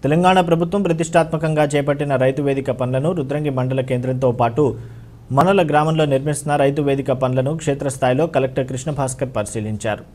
తెలంగాణ ప్రభుత్వం ప్రతిష్టాత్మకంగా చేపట్టిన రైతు వేదిక పనులను రుద్రంగి మండల కేంద్రంతో పాటు మనల గ్రామంలో నిర్మిస్తున్న రైతు వేదిక పనులను క్షేత్రస్థాయిలో కలెక్టర్ కృష్ణభాస్కర్ పరిశీలించారు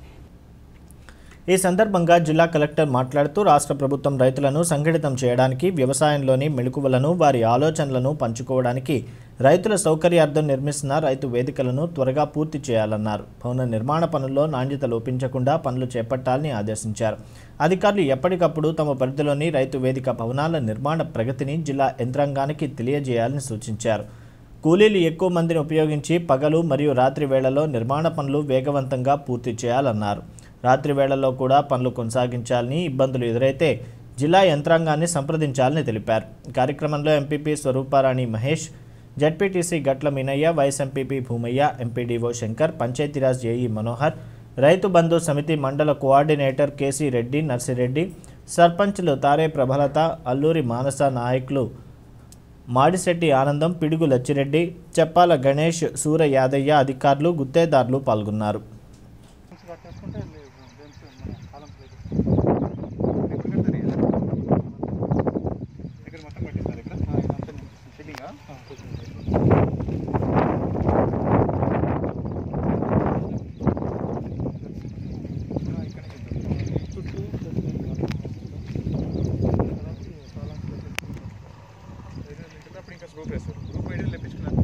ఈ సందర్భంగా జిల్లా కలెక్టర్ మాట్లాడుతూ రాష్ట్ర ప్రభుత్వం రైతులను సంఘటితం చేయడానికి వ్యవసాయంలోని మెళుకువలను వారి ఆలోచనలను పంచుకోవడానికి రైతుల సౌకర్యార్థం నిర్మిస్తున్న రైతు వేదికలను త్వరగా పూర్తి చేయాలన్నారు భవన నిర్మాణ పనుల్లో నాణ్యత లోపించకుండా పనులు చేపట్టాలని ఆదేశించారు అధికారులు ఎప్పటికప్పుడు తమ పరిధిలోని రైతు వేదిక భవనాల నిర్మాణ ప్రగతిని జిల్లా యంత్రాంగానికి తెలియజేయాలని సూచించారు కూలీలు ఎక్కువ మందిని ఉపయోగించి పగలు మరియు రాత్రి వేళల్లో నిర్మాణ పనులు వేగవంతంగా పూర్తి చేయాలన్నారు రాత్రి వేళల్లో కూడా పనులు కొనసాగించాలని ఇబ్బందులు ఎదురైతే జిల్లా యంత్రాంగాన్ని సంప్రదించాలని తెలిపారు ఈ కార్యక్రమంలో MPP Swarupa Rani Mahesh ZPTC Gatla Meenaiah vice MPP Bhoomaiah MPDO Shankar Panchayati Raj JE Manohar Rythu Bandhu సమితి మండల కోఆర్డినేటర్ కేసీ రెడ్డి నర్సిరెడ్డి సర్పంచ్లు తారే ప్రభలత అల్లూరి మానస నాయకులు మాడిశెట్టి ఆనందం పిడుగు లచ్చిరెడ్డి చెప్పాల గణేష్ సూర యాదయ్య అధికారులు గుత్తేదారులు పాల్గొన్నారు కట్టేసుకుంటే బెంచ్ మన కాలం ప్లేట్ ఎక్కడ కడతారు ఇది? ఇక్కడ మొత్తం కట్టిస్తారు ఇక్కడ ఇదంతా ఫిల్లింగా ఇక్కడ చుట్టూ అప్పుడు ఇంకా గ్రూప్ వేస్తారు గ్రూప్ ఐడి తెప్పించుకున్నారు